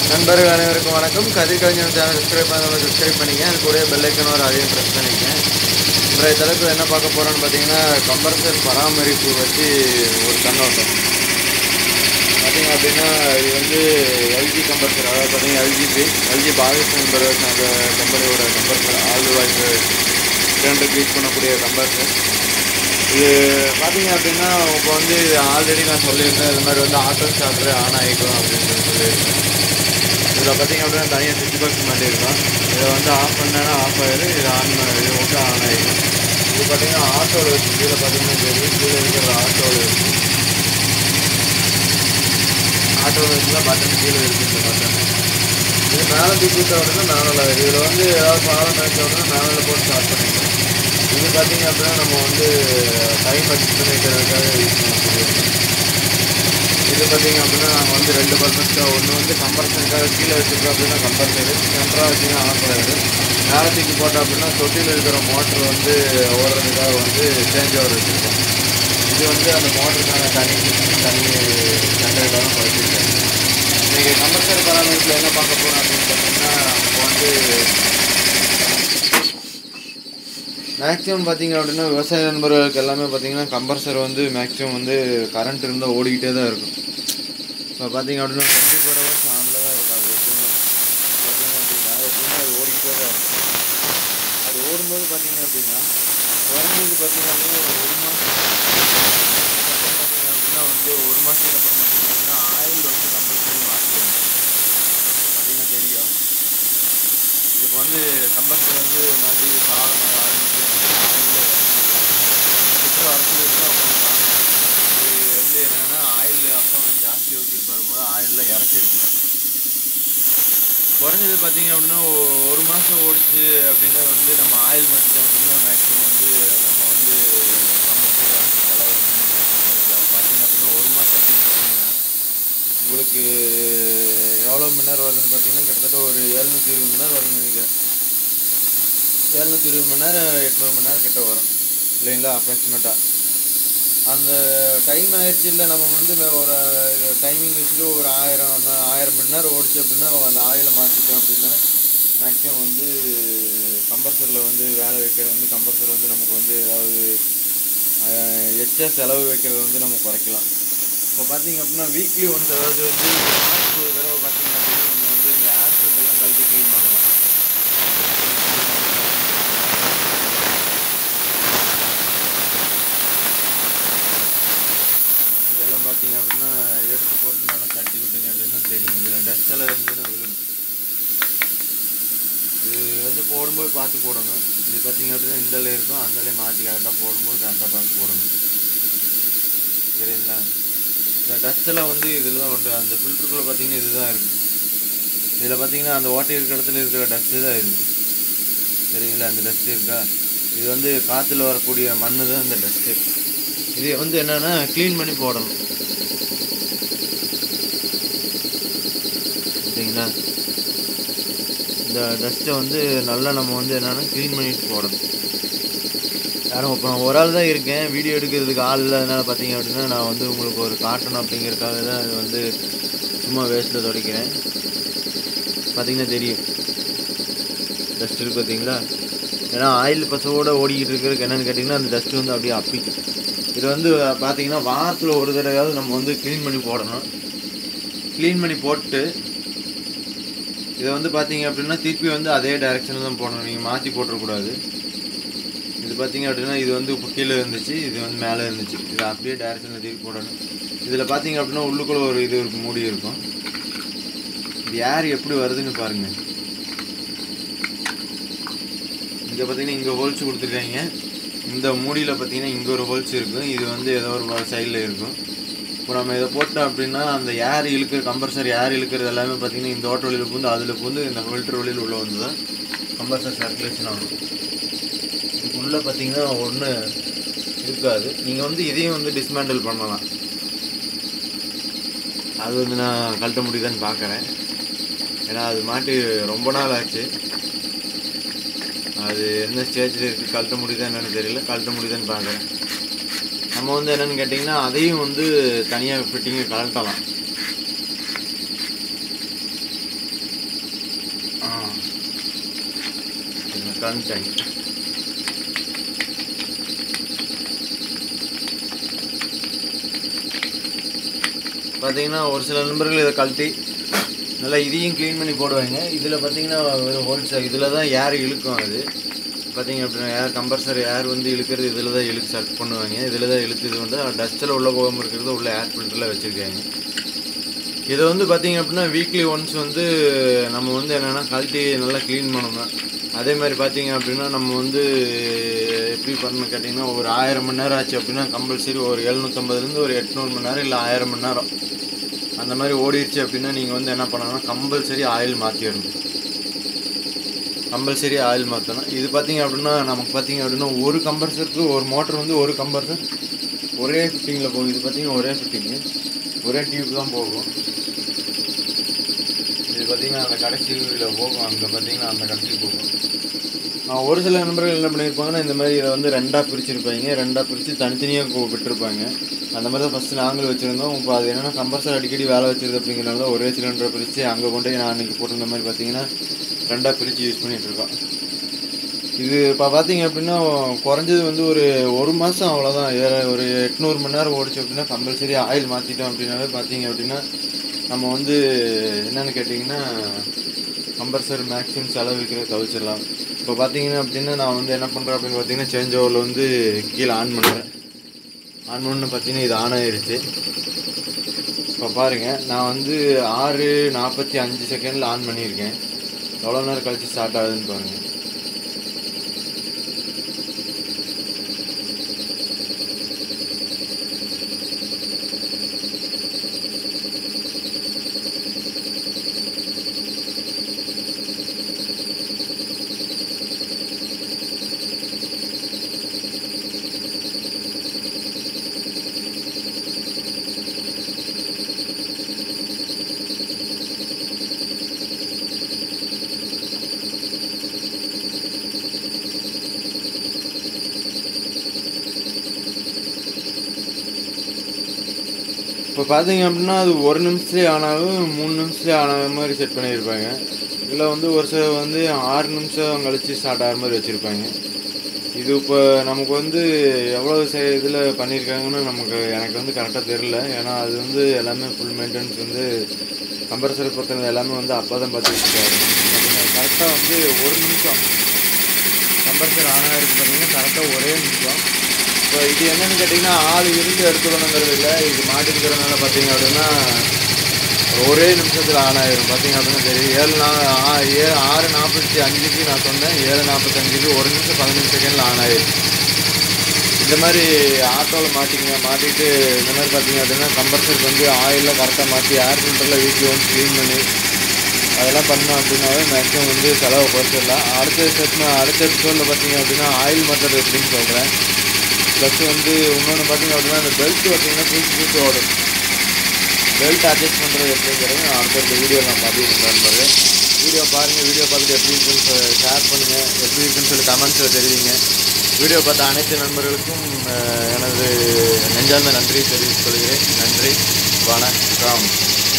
நண்பர்கள் அனைவருக்கும் வணக்கம் கதிர்கலைஞர் சேனல் சப்ஸ்கிரைப் பண்ணாமல் சப்ஸ்கிரைப் பண்ணிங்க அது கூட பெல் ஐக்கன் ஒரு அதையும் ப்ரெஸ் பண்ணிங்க இன்றைய தலைப்பு என்ன பார்க்க போகிறோன்னு பார்த்தீங்கன்னா கம்பர்சர் பராமரிப்பு வச்சு ஒரு கண்ணோட்டம் பார்த்தீங்க அப்படின்னா இது வந்து எல்ஜி கம்பர்சர் அதாவது பார்த்தீங்கன்னா எல்ஜிபி எல்ஜி பாலிஸ் நம்பர் அந்த கம்பெனியோட கம்பர்சர் ஆல் வாய்ஸ் சிலிண்டருக்கு யூஸ் பண்ணக்கூடிய கம்பர்சர் இது பார்த்தீங்க அப்படின்னா இப்போ வந்து ஆல்ரெடி நான் சொல்லியிருந்தேன் இது மாதிரி வந்து ஆட்டோ ஸ்டார்டர் ஆன் ஆகிக்கும் அப்படின்னு சொல்லி சொல்லியிருந்தேன் இதில் பார்த்தீங்க அப்படின்னா தனியாக சுவிட்ச் பாக்ஸ் மாட்டியிருக்கோம் இதை வந்து ஆஃப் பண்ணேன்னா ஆஃப் ஆயிரு இது ஆன் இது ஓகே ஆன் ஆகிடும் இது பார்த்தீங்கன்னா ஆட்டோவில் இருக்குது கீழே பார்த்தீங்கன்னா தெரியும் கீழே இருக்கிற ஆட்டோவில் இருக்குது ஆட்டோவில் இருக்குல்ல பட்டன் கீழே இருக்குது இந்த பட்டன் இது மேலே தூக்கி விட்ட உடனே மேலே வரும் இதில் வந்து ஏதாவது பாலம் நினைச்ச உடனே மேலே போட்டு ஸ்டார்ட் பண்ணிக்கலாம் இது பார்த்தீங்க அப்படின்னா நம்ம வந்து டைம் அட்ஜஸ்ட் பண்ணிக்கிறதுக்காக யூஸ் பண்ணக்கூடியது இது பார்த்தீங்க அப்படின்னா நாங்கள் வந்து ரெண்டு பர்பஸ்க்காக ஒன்று வந்து கம்பர்சனுக்காக கீழே வச்சுருக்கோம் அப்படின்னா கம்பர்சரு சென்டராக வச்சிங்கன்னா ஆஃப் ஆகிடும் மேலே தூக்கி போட்டோம் அப்படின்னா தொட்டியில் இருக்கிற மோட்ரு வந்து ஓடுறதுக்காக வந்து சேஞ்ச் ஓவர் வச்சுருக்கோம் இது வந்து அந்த மோட்டருக்கான தனி தனி சென்டருக்காக குறைச்சிருக்கேன் இன்றைக்கி கம்பர்சர் பராமரிப்பில் என்ன பார்க்க போகிறோம் அப்படின்னு பார்த்தீங்கன்னா இப்போ வந்து மேக்ஸிமம் பார்த்தீங்க அப்படின்னா விவசாய நண்பர்களுக்கு எல்லாமே பார்த்தீங்கன்னா கம்பர்சர் வந்து மேக்ஸிமம் வந்து கரண்ட் இருந்தால் ஓடிக்கிட்டே தான் இருக்கும் இப்போ பார்த்தீங்க அப்படின்னா டுவெண்ட்டி ஃபோர் ஹவர்ஸ் ஆனில் தான் இருக்கும் அது எப்பவுமே பார்த்தீங்க அப்படின்னா எப்பவுமே அது ஓடிக்கிட்டே தான் இருக்கும் அது ஓடும்போது பார்த்தீங்க அப்படின்னா குறைஞ்சது பார்த்தீங்க அப்படின்னா ஒரு ஒரு மாதம் பார்த்தீங்க அப்படின்னா வந்து ஒரு மாதத்துக்கு அப்புறம் பார்த்தீங்க அப்படின்னா ஆயில் வந்து கம்பல்சரி மாற்றிடுங்க அப்படின்னு தெரியும் இதுக்கு வந்து கம்பர்சர் வந்து மறுபடியும் காலமாக ஆரம்பிச்சு ஆயிலில் சுற்ற அரசு அப்புறம் பார்க்கணும் இது வந்து என்னென்னா ஆயில் அப்போ வந்து ஜாஸ்தி ஊற்றிருப்பாரு போது ஆயிலில் இறச்சிருக்கு குறைஞ்சது பார்த்தீங்க அப்படின்னா ஒ- ஒரு மாதம் ஓடிச்சு அப்படின்னா வந்து நம்ம ஆயில் மாற்றிட்டோம் அப்படின்னா மேக்ஸிமம் வந்து நம்ம வந்து கம்பர்சர் செலவு வந்து maximum குறைக்கலாம் பார்த்தீங்க அப்படின்னா ஒரு மாதம் அப்படின்னு பார்த்தீங்கன்னா உங்களுக்கு எவ்வளோ மணி நேரம் வருதுன்னு பார்த்தீங்கன்னா கிட்டத்தட்ட ஒரு எழுநூற்றி இருபது மணி நேரம் வருதுன்னு நினைக்கிறேன் எழுநூற்றி இருபது மணி நேரம் எட்நூறு மணி நேரம் கிட்ட வரும் இல்லைங்களா அப்ராக்சிமேட்டாக அந்த டைம் ஆயிடுச்சு இல்லை நம்ம வந்து வே- ஒரு டைமிங் வச்சுட்டு ஒரு ஆயிரம் நா- ஆயிரம் மணி நேரம் ஓடிச்சு அப்படின்னா அந்த ஆயிலை மாற்றிட்டோம் அப்படின்னா மேக்ஸிமம் வந்து கம்பர்சரில் வந்து வேலை வைக்கிறது வந்து கம்பர்சர் வந்து நமக்கு வந்து ஏதாவது எக்ஸ்ட்ரா செலவு வைக்கிறது வந்து நம்ம குறைக்கலாம் இப்போ பார்த்தீங்க அப்படின்னா வீக்லி ஒன்ஸ் அதாவது வந்து மாதத்துக்கு ஒரு தடவை பார்த்தீங்க அப்படின்னா நம்ம வந்து இந்த ஏர் ஃபில்டர்லாம் கழட்டி க்ளீன் பண்ணலாம் இதெல்லாம் பார்த்தீங்க அப்படின்னா எடுத்து போட்டு நல்லா தட்டி விட்டுங்க அப்படின்னா தெரியும் இதில் டஸ்ட் எல்லாம் இருந்ததுன்னா விழுகும் இது வந்து போடும்போது பார்த்து போடணும் இது பார்த்தீங்க அப்படின்னா இந்தல இருக்கும் அந்தலே மாற்றி கரெக்டாக போடும்போது கரெக்டாக பார்த்து போடணும் சரிங்களா இந்த டஸ்ட்டெல்லாம் வந்து இதில் தான் உண்டு அந்த ஃபில்டருக்குள்ளே பார்த்தீங்கன்னா இதுதான் இருக்குது இதில் பார்த்தீங்கன்னா அந்த ஓட்டை இருக்கிற இடத்துல இருக்கிற டஸ்ட்டு தான் இது சரிங்களா அந்த டஸ்ட் இருக்கா இது வந்து காற்றுல வரக்கூடிய மண்ணு தான் இந்த டஸ்ட்டு இது வந்து என்னென்னா க்ளீன் பண்ணி போடணும் சரிங்களா இந்த டஸ்ட்டை வந்து நல்லா நம்ம வந்து என்னென்னா க்ளீன் பண்ணிட்டு போடணும் யாரும் இப்போ நான் ஒரு ஆள் தான் இருக்கேன் வீடியோ எடுக்கிறதுக்கு ஆள் இல்லாதனால பார்த்தீங்க அப்படின்னா நான் வந்து உங்களுக்கு ஒரு காட்டணும் அப்படிங்கிறதுக்காக தான் இது வந்து சும்மா வேஸ்ட்டில் துடைக்கிறேன் பார்த்தீங்கன்னா தெரியும் டஸ்ட் இருக்கு பார்த்தீங்களா ஏன்னா ஆயில் பசவோட ஓடிக்கிட்டு இருக்கிறதுக்கு என்னென்னு கேட்டிங்கன்னா அந்த டஸ்ட் வந்து அப்படியே அப்பிக்கும் இது வந்து பார்த்தீங்கன்னா வாரத்தில் ஒரு தடவையாவது நம்ம வந்து க்ளீன் பண்ணி போடணும் க்ளீன் பண்ணி போட்டு இதை வந்து பார்த்தீங்க அப்படின்னா திருப்பி வந்து அதே டைரெக்ஷனில் தான் போடணும் நீங்கள் மாற்றி போட்டுறக்கூடாது இது பார்த்தீங்க அப்படின்னா இது வந்து இப்போ கீழே இருந்துச்சு இது வந்து மேலே இருந்துச்சு இது அப்படியே டைரெக்ஷனில் திருப்பி போடணும் இதில் பார்த்தீங்க அப்படின்னா உள்ளுக்குள்ளே ஒரு இது இருக்கும் மூடி இருக்கும் இது ஏர் எப்படி வருதுன்னு பாருங்கள் இங்கே பார்த்தீங்கன்னா இங்கே ஹோல்ஸ் கொடுத்துருக்காங்க இந்த மூடியில் பார்த்தீங்கன்னா இங்கே ஒரு ஹோல்ஸ் இருக்கும் இது வந்து ஏதோ ஒரு சைடில் இருக்கும் இப்போ நம்ம இதை போட்டோம் அப்படின்னா அந்த ஏர் இழுக்கிற கம்பர்சர் ஏர் இழுக்கிறது எல்லாமே பார்த்தீங்கன்னா இந்த ஓட்ட வழியில் பூந்து அதில் பூந்து இந்த ஃபில்டர் வழியில் உள்ள வந்து தான் கம்பர்சர் சர்க்குலேஷன் ஆகும் இதுக்குள்ளே பார்த்தீங்கன்னா ஒன்று இருக்காது நீங்கள் வந்து இதையும் வந்து டிஸ்மேண்டில் பண்ணலாம் அது வந்து நான் கழட்ட முடியுதான்னு பார்க்குறேன் ஏன்னா அது மாட்டி ரொம்ப நாள் ஆச்சு அது எந்த ஸ்டேஜில் இருக்குது கழட்ட முடியுதா என்னன்னு தெரியல கழட்ட முடியுதான்னு பார்க்குறேன் நம்ம வந்து என்னன்னு கேட்டிங்கன்னா அதையும் வந்து தனியாக ஃபிட்டிங்கை கழட்டலாம் கண்டென்ட் பார்த்தீங்கன்னா ஒரு சில நண்பர்கள் இதை கழட்டி நல்லா இதையும் க்ளீன் பண்ணி போடுவாங்க இதில் பார்த்தீங்கன்னா வெறும் ஹோல்ஸ் இதில் தான் ஏர் இழுக்கும் அது பார்த்தீங்க அப்படின்னா ஏர் கம்பல்சரி ஏர் வந்து இழுக்கிறது இதில் தான் இழுக்கு சட் பண்ணுவாங்க இதில் தான் இழுத்து இது வந்து டஸ்ட்டில் உள்ள போகாமல் இருக்கிறது உள்ள ஏர் ஃபில்டரில் வச்சுருக்காங்க இதை வந்து பார்த்தீங்க அப்படின்னா வீக்லி ஒன்ஸ் வந்து நம்ம வந்து என்னென்னா கழட்டி நல்லா க்ளீன் பண்ணணும் அதே மாதிரி பார்த்தீங்க அப்படின்னா நம்ம வந்து எப்படி பண்ணணும் கேட்டிங்கன்னா ஒரு ஆயிரம் மணி நேரம் ஆச்சு அப்படின்னா கம்பல்சரி ஒரு எழுநூற்றம்பதுலேருந்து ஒரு எட்நூறு மணி நேரம் இல்லை ஆயிரம் மணி நேரம் அந்த மாதிரி ஓடிடுச்சு அப்படின்னா நீங்கள் வந்து என்ன பண்ணணும்னா கம்பல்சரி ஆயில் மாற்றிடணும் கம்பல்சரி ஆயில் மாற்றணும் இது பார்த்தீங்க அப்படின்னா நமக்கு பார்த்தீங்க அப்படின்னா ஒரு கம்பர்சருக்கு ஒரு மோட்டர் வந்து ஒரு கம்பர்சர் ஒரே ஃபிட்டிங்கில் போகும் இது பார்த்தீங்கன்னா ஒரே ஃபிட்டிங்கு ஒரே டியூப் தான் போகும் இது பார்த்தீங்கன்னா அந்த கடைசியில் போகும் அங்கே பார்த்தீங்கன்னா அந்த கடைசியில் போகும் ஆஹ் ஒரு சில நண்பர்கள் என்ன பண்ணியிருப்பாங்கன்னா இந்த மாதிரி இதை வந்து ரெண்டாக பிரிச்சிருப்பாங்க ரெண்டாக பிரித்து தனித்தனியாக விட்டுருப்பாங்க அந்த மாதிரி தான் ஃபஸ்ட்டு நாங்களும் வச்சுருந்தோம் இப்போ அது என்னென்னா கம்பல்சரி அடிக்கடி வேலை வச்சிருது அப்படிங்கிறனால ஒரே சிலிண்டரை பிரித்து அங்கே கொண்டு போய் நான் அன்றைக்கி போட்டிருந்த மாதிரி பார்த்தீங்கன்னா ரெண்டாக பிரித்து யூஸ் பண்ணிகிட்டு இருக்கோம் இது இப்போ பார்த்தீங்க அப்படின்னா குறைஞ்சது வந்து ஒரு ஒரு மாதம் அவ்வளோதான் ஏற ஒரு எட்நூறு மணி நேரம் ஓடிச்சு அப்படின்னா கம்பல்சரி ஆயில் மாற்றிட்டோம் அப்படின்னாவே பார்த்தீங்க அப்படின்னா நம்ம வந்து என்னென்னு கேட்டிங்கன்னா கம்பல்சரி மேக்ஸிமம் செலவழிக்கிறத தவிர்ச்சிடலாம் இப்போ பார்த்தீங்கன்னா அப்படின்னா நான் வந்து என்ன பண்ணுறேன் அப்படின்னு பார்த்தீங்கன்னா சேஞ்ச் ஓவரில் வந்து கீழே ஆன் பண்ணுறேன் ஆன் பண்ணு பார்த்தீங்கன்னா இது ஆன் ஆயிருச்சு இப்போ பாருங்கள் நான் வந்து ஆறு நாற்பத்தி அஞ்சு செகண்டில் ஆன் பண்ணியிருக்கேன் எவ்வளோ நேரம் கழிச்சு ஸ்டார்ட் ஆகுதுன்னு பாருங்கள் இப்போ பார்த்தீங்க அப்படின்னா அது ஒரு நிமிஷத்துலேயே ஆனாலும் மூணு நிமிஷத்துலேயே ஆன மாதிரி செட் பண்ணியிருப்பாங்க இதில் வந்து ஒரு சில வந்து ஆறு நிமிஷம் கழிச்சு ஸ்டார்ட் ஆகிற மாதிரி வச்சுருப்பாங்க இது இப்போ நமக்கு வந்து எவ்வளோ இதில் பண்ணியிருக்காங்கன்னு நமக்கு எனக்கு வந்து கரெக்டாக தெரில ஏன்னா அது வந்து எல்லாமே ஃபுல் மெயின்டெனன்ஸ் வந்து கம்பல்சரி பொறுத்தவரை எல்லாமே வந்து அப்பா தான் பார்த்துக்கிட்டு கரெக்டாக வந்து ஒரு நிமிஷம் கம்பல்சரி ஆன் ஆகிருக்கு பார்த்தீங்கன்னா கரெக்டாக ஒரே நிமிஷம் இப்போ இது என்னன்னு கேட்டிங்கன்னா ஆள் இருந்து எடுத்துக்கணுங்கிறது இல்லை இது மாட்டிருக்கிறதுனால பார்த்தீங்க அப்படின்னா ஒரே நிமிஷத்தில் ஆன் ஆயிரும் பார்த்தீங்க அப்படின்னா தெரியும் ஏழு நா ஆ- ஏ ஆறு நாற்பத்தி அஞ்சுக்கு நான் சொன்னேன் ஏழு நாற்பத்தஞ்சுக்கு ஒரு நிமிஷம் பதினஞ்சு செகண்டில் ஆன் ஆயிரும் இந்த மாதிரி ஆட்டோவில் மாட்டிங்க மாட்டிட்டு இந்த மாதிரி பார்த்தீங்க அப்படின்னா கம்பல்சரி வந்து ஆயிலில் கரெக்டாக மாற்றி ஏர் ஃபில்டரில் வீக்லி ஒன்ஸ் க்ளீன் பண்ணி அதெல்லாம் பண்ணோம் அப்படின்னாவே மேக்ஸிமம் வந்து செலவை குறைச்சிடலாம் அடுத்த ஸ்டெப் அடுத்த எபிசோடில் பார்த்தீங்க அப்படின்னா ஆயில் மாற்றுறது எப்படின்னு சொல்கிறேன் ப்ளஸ் வந்து இன்னொன்று பார்த்தீங்க அப்படின்னா அந்த பெல்ட் பார்த்தீங்கன்னா தூக்கி தூக்கி ஓடும் பெல்ட் அட்ஜஸ்ட் பண்ணுறது எப்படிங்கிறது நான் அடுத்த வீடியோ நான் பார்த்துக்கிறேன் நண்பர்களே வீடியோ பாருங்கள் வீடியோ பார்த்துட்டு எப்படி இருக்குன்னு ஷேர் பண்ணுங்கள் எப்படி இருக்குன்னு சொல்லி கமெண்ட்ஸில் தெரிவிங்க வீடியோ பார்த்த அனைத்து நண்பர்களுக்கும் அஹ், எனது நெஞ்சார்ந்த நன்றி தெரிவித்துக் கொள்கிறேன் நன்றி வணக்கம்